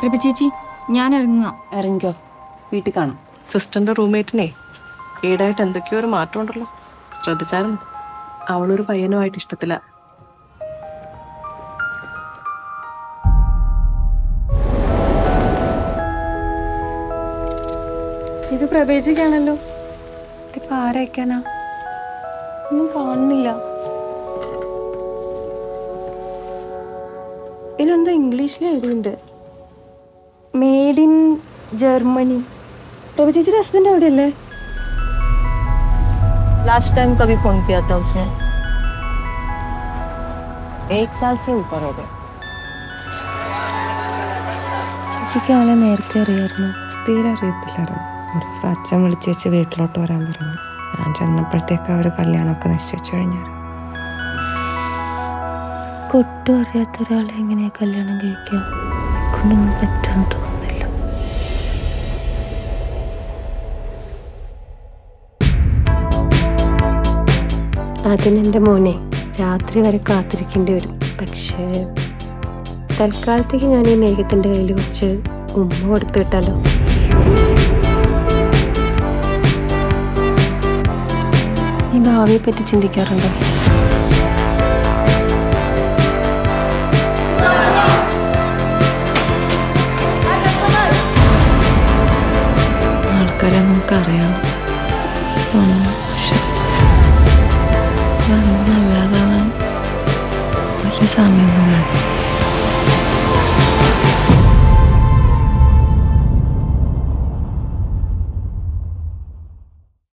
പ്രഭ ചേച്ചി ഞാൻ ഇറങ്ങാം ഇറങ്ങിക്കോ വീട്ടിൽ കാണാം സിസ്റ്ററിന്റെ റൂംമേറ്റിനെ ഈടായിട്ട് എന്തൊക്കെയോ ഒരു മാറ്റം ഉണ്ടല്ലോ ശ്രദ്ധിച്ചായിരുന്നു അവളൊരു പയ്യനുമായിട്ട് ഇഷ്ടത്തില്ല ഇത് പ്രവേശിക്കാണല്ലോ ഇതിപ്പോ ആരയക്കാനാ ഒന്നും കാണുന്നില്ല ഇതിലെന്തോ ഇംഗ്ലീഷിൽ എഴുതിയിട്ടുണ്ട് മെയ്ഡ് ഇൻ ജർമ്മനി പ്രഭ ചേച്ചിയുടെ ഹസ്ബൻഡ് അവിടെയല്ലേ लास्ट टाइम कभी फोन किया था उसने एक साल से ऊपर हो गया ചേച്ചിക്ക് ആളെ നേരത്തെ അറിയായിരുന്നു തീരെ അറിയത്തില്ലായിരുന്നു ഒരു ദിവസം അച്ഛൻ വിളിച്ച് വെച്ച് വീട്ടിലോട്ട് വരാൻ പറഞ്ഞു ഞാൻ ചെന്നപ്പോഴത്തേക്ക് അവർ കല്യാണമൊക്കെ നിശ്ചയിച്ചു കഴിഞ്ഞായിരുന്നു കൊട്ടും അറിയാത്ത ഒരാളെ എങ്ങനെയാ കല്യാണം കഴിക്കാം കൊണ്ടൊന്നും പറ്റുമെന്ന് തോന്നുന്നില്ല അതിനെൻ്റെ മോനെ രാത്രി വരെ കാത്തിരിക്കേണ്ടി വരും പക്ഷേ തൽക്കാലത്തേക്ക് ഞാൻ ഈ മേഘത്തിൻ്റെ കയ്യിൽ കുറച്ച് ഉമ്മ കൊടുത്തു വിട്ടാലോ ഈ ഭാവിയെ പറ്റി ചിന്തിക്കാറുണ്ടോ ആൾക്കാരെ നമുക്കറിയാം തോന്നുന്നു പക്ഷെ നല്ലതാവാൻ വലിയ സമയമൊന്നും വേണം